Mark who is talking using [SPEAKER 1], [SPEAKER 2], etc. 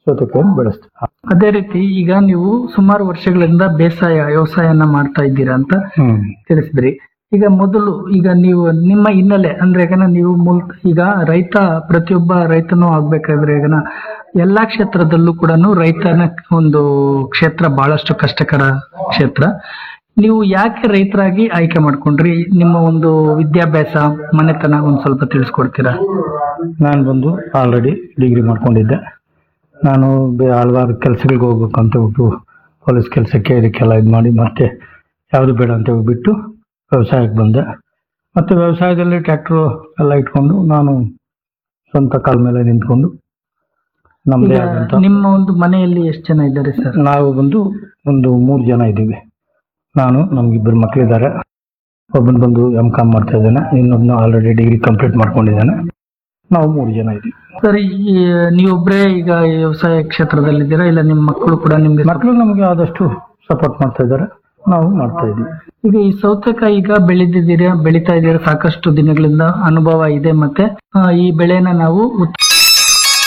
[SPEAKER 1] ಸೌತೆಕಾಯಿಯನ್ನು ಬೆಳೆಸ್ತೀವಿ
[SPEAKER 2] ಅದೇ ರೀತಿ ಈಗ ನೀವು ಸುಮಾರು ವರ್ಷಗಳಿಂದ ಬೇಸಾಯ ವ್ಯವಸಾಯನ ಮಾಡ್ತಾ ಇದ್ದೀರಾ ಅಂತ
[SPEAKER 1] ಹ್ಮ್
[SPEAKER 2] ತಿಳಿಸಿದ್ರಿ ಈಗ ಮೊದಲು ಈಗ ನೀವು ನಿಮ್ಮ ಹಿನ್ನೆಲೆ ಅಂದ್ರೆ ಈಗ ನೀವು ಮೂಲ ಈಗ ರೈತ ಪ್ರತಿಯೊಬ್ಬ ರೈತನೂ ಆಗ್ಬೇಕಾದ್ರೆ ಈಗ ಎಲ್ಲಾ ಕ್ಷೇತ್ರದಲ್ಲೂ ಕೂಡ ರೈತನ ಒಂದು ಕ್ಷೇತ್ರ ಬಹಳಷ್ಟು ಕಷ್ಟಕರ ಕ್ಷೇತ್ರ ನೀವು ಯಾಕೆ ರೈತರಾಗಿ ಆಯ್ಕೆ ಮಾಡ್ಕೊಂಡ್ರಿ ನಿಮ್ಮ ಒಂದು ವಿದ್ಯಾಭ್ಯಾಸ ಮನೆತನ ಒಂದ್ ಸ್ವಲ್ಪ ತಿಳಿಸ್ಕೊಡ್ತೀರಾ
[SPEAKER 1] ನಾನು ಬಂದು ಆಲ್ರೆಡಿ ಡಿಗ್ರಿ ಮಾಡ್ಕೊಂಡಿದ್ದೆ ನಾನು ಬೆ- ಹಲವಾರು ಕೆಲಸಗಳಿಗೆ ಹೋಗ್ಬೇಕು ಅಂತ ಬಿಟ್ಟು ಪೊಲೀಸ್ ಕೆಲಸಕ್ಕೆ ಇದಕ್ಕೆಲ್ಲ ಇದು ಮಾಡಿ ಮತ್ತೆ ಯಾವುದು ಬೇಡ ಅಂತ ಬಿಟ್ಟು ವ್ಯವಸಾಯಕ್ಕೆ ಬಂದೆ ಮತ್ತು ವ್ಯವಸಾಯದಲ್ಲಿ ಟ್ರ್ಯಾಕ್ಟ್ರು ಎಲ್ಲ ಇಟ್ಕೊಂಡು ನಾನು ಸ್ವಂತ ಕಾಲ ಮೇಲೆ ನಿಂತ್ಕೊಂಡು ನಮ್ಮದೇ
[SPEAKER 2] ಈಗ
[SPEAKER 1] ಆದಂಥ
[SPEAKER 2] ನಿಮ್ಮ ಒಂದು ಮನೆಯಲ್ಲಿ ಎಷ್ಟು ಜನ ಇದ್ದಾರೆ ಸರ್
[SPEAKER 1] ನಾವು ಬಂದು ಒಂದು ಮೂರು ಜನ ಇದ್ದೀವಿ ನಾನು ನಮಗಿಬ್ಬರು ಮಕ್ಕಳಿದ್ದಾರೆ ಒಬ್ಬನು ಬಂದು ಎಮ್ ಕಾಮ್ ಮಾಡ್ತಾ ಇದ್ದಾನೆ ಇನ್ನೊಬ್ಬನು ಆಲ್ರೆಡಿ ಡಿಗ್ರಿ ಕಂಪ್ಲೀಟ್ ಮಾಡ್ಕೊಂಡಿದ್ದಾನೆ ನಾವು ಮೂರು ಜನ ಇದ್ದೀವಿ
[SPEAKER 2] ಸರ್ ಈ ನೀವೊಬ್ರೇ ಈಗ ಈ ವ್ಯವಸಾಯ ಕ್ಷೇತ್ರದಲ್ಲಿದ್ದೀರಾ ಇಲ್ಲ ನಿಮ್ಮ ಮಕ್ಕಳು ಕೂಡ ನಿಮ್ಗೆ
[SPEAKER 1] ಮಕ್ಕಳು ನಮಗೆ ಆದಷ್ಟು ಸಪೋರ್ಟ್ ಮಾಡ್ತಾ ಇದ್ದಾರೆ ನಾವು ಮಾಡ್ತಾ ಇದ್ದೀವಿ
[SPEAKER 2] ಈಗ ಈ ಸೌತೆಕಾಯಿ ಈಗ ಬೆಳೆದಿದ್ದೀರಾ ಬೆಳೀತಾ ಇದ್ದೀರಾ ಸಾಕಷ್ಟು ದಿನಗಳಿಂದ ಅನುಭವ ಇದೆ ಮತ್ತೆ ಆ, ಈ ಬೆಳೆನ ನಾವು ಉತ್-